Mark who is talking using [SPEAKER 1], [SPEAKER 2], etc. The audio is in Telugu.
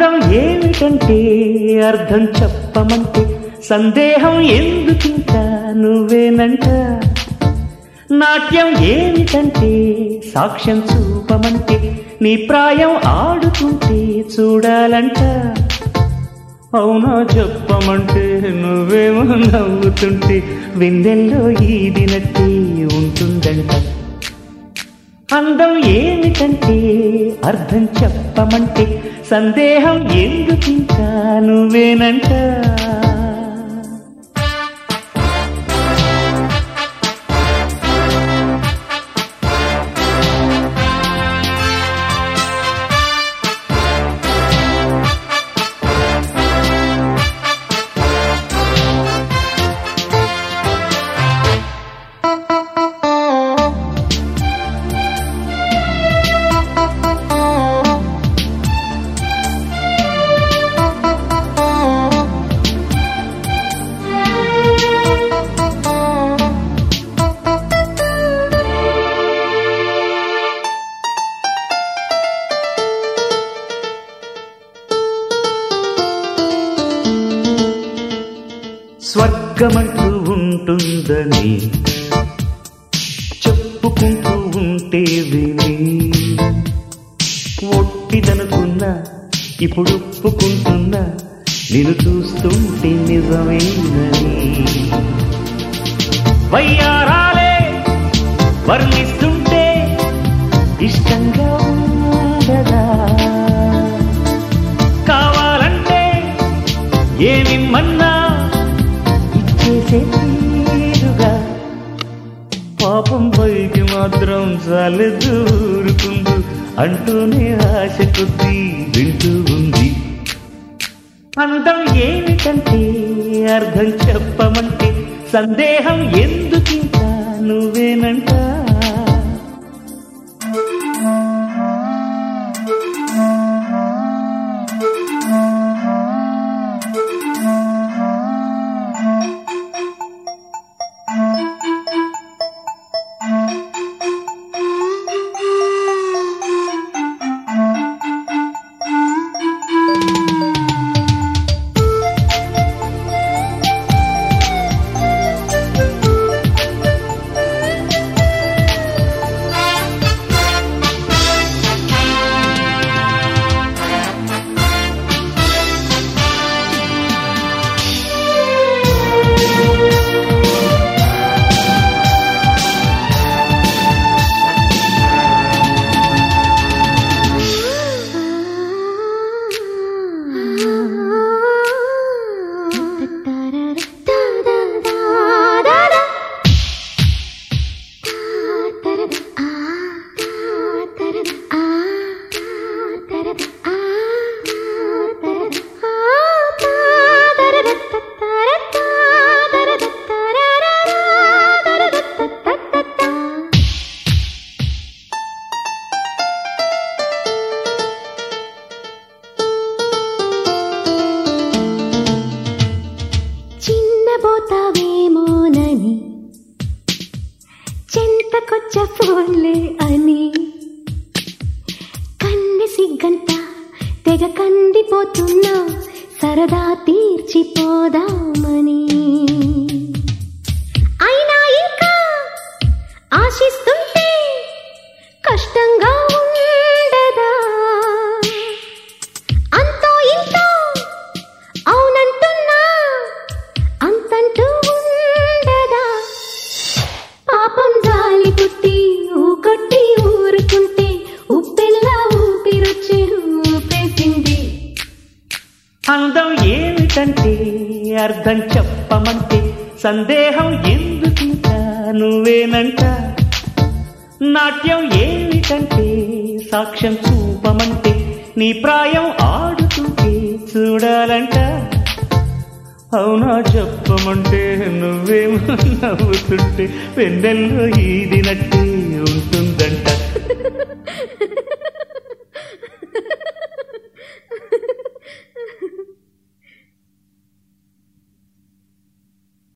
[SPEAKER 1] అందం ఏమిటంటే అర్థం చెప్పమంటే సందేహం ఎందుకింకా నువ్వేనంట నాట్యం ఏమిటంటే సాక్ష్యం చూపమంటే నీ ప్రాయం ఆడుతుంటే చూడాలంట అవునా చెప్పమంటే నువ్వేమో నవ్వుతుంటే వెన్నెల్లో ఈదినట్టే ఉంటుందంట అందం ఏమిటంటే అర్థం చెప్పమంటే సందేహం ఎందుకింకా నువ్వేనంట స్వర్గమంటూ ఉంటుందని చెప్పుకుంటూ ఉంటే విని ఒట్టిదనుకున్నా ఇప్పుడు ఒప్పుకుంటున్నా నేను చూస్తుంటే నిజమేనని వయ్యారాలే వర్ణిస్తుంటే ఇష్టంగా ఉండదా కావాలంటే ఏమిమ్మన్నా ఇచ్చేసే తీరుగా పాపం పైకి మాత్రం చాలదు ఊరుకుందు అంటూనే ఆశ కొద్దీ వింటూ ఉంది అందం ఏమిటంటే అర్థం చెప్పమంటే సందేహం ఎందుకింకా నువ్వేనంట
[SPEAKER 2] చిన్నబోతావేమోనని చెంతకొచ్చ ఫోన్లే అని కన్నె సిగ్గంత తెగ కందిపోతున్నా సరదా తీర్చిపోదామని అయినా ఇంకా ఆశిస్తుంటే కష్టంగా ఉండదా అంతో ఇంతో అవునంటున్నా అంతంటూ ఉండదా పాపం జాలి పుట్టి ఊకొట్టి ఊరుకుంటే ఉప్పెల్లా ఊపిరొచ్చి ఊపేసింది
[SPEAKER 1] అందం ఏమిటంటే అర్థం చెప్పమంటే సందేహం ఎందుకింకా నువ్వేనంట నాట్యం ఏమిటంటే సాక్ష్యం చూపమంటే నీ ప్రాయం ఆడుతుంటే చూడాలంట అవునా చెప్పమంటే నువ్వేమో నవ్వుతుంటే వెన్నెల్లో ఈదినట్టే ఉంటుందంట